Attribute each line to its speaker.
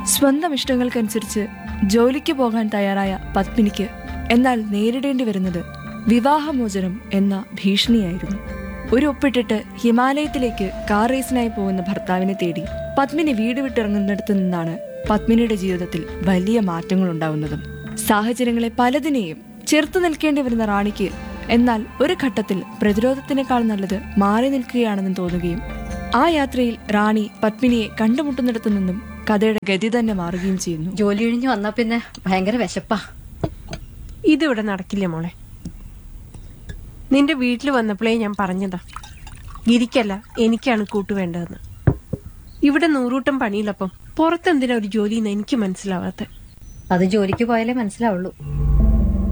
Speaker 1: സ്വന്തം ഇഷ്ടങ്ങൾക്കനുസരിച്ച് ജോലിക്ക് പോകാൻ തയ്യാറായ പത്മിനിക്ക് എന്നാൽ നേരിടേണ്ടി വരുന്നത് വിവാഹമോചനം എന്ന ഭീഷണിയായിരുന്നു ഒരു ഒപ്പിട്ടിട്ട് ഹിമാലയത്തിലേക്ക് കാർ റേസിനായി പോകുന്ന ഭർത്താവിനെ തേടി പത്മിനി വീട് വിട്ടിറങ്ങുന്നിടത്തു നിന്നാണ് പത്മിനിയുടെ ജീവിതത്തിൽ വലിയ മാറ്റങ്ങൾ ഉണ്ടാവുന്നതും സാഹചര്യങ്ങളെ പലതിനെയും ചെറുത്തു നിൽക്കേണ്ടി വരുന്ന റാണിക്ക് എന്നാൽ ഒരു ഘട്ടത്തിൽ പ്രതിരോധത്തിനേക്കാൾ നല്ലത് മാറി നിൽക്കുകയാണെന്ന് തോന്നുകയും ആ യാത്രയിൽ റാണി പത്മിനിയെ കണ്ടുമുട്ടുന്നിടത്തു നിന്നും കഥയുടെ ഗതി തന്നെ മാറുകയും ചെയ്യുന്നു
Speaker 2: ജോലി കഴിഞ്ഞ് വന്നാ പിന്നെ ഭയങ്കര വിശപ്പാ
Speaker 3: ഇതിവിടെ നടക്കില്ല മോളെ നിന്റെ വീട്ടിൽ വന്നപ്പോഴേ ഞാൻ പറഞ്ഞതാ ഗിരിക്കല്ല എനിക്കാണ് കൂട്ടു വേണ്ടതെന്ന് ഇവിടെ നൂറൂട്ടം പണിയില്ലപ്പം പുറത്തെന്തിനാ ഒരു ജോലിന്ന് എനിക്ക് മനസ്സിലാവാത്ത
Speaker 2: അത് ജോലിക്ക് പോയാലേ മനസ്സിലാവുള്ളൂ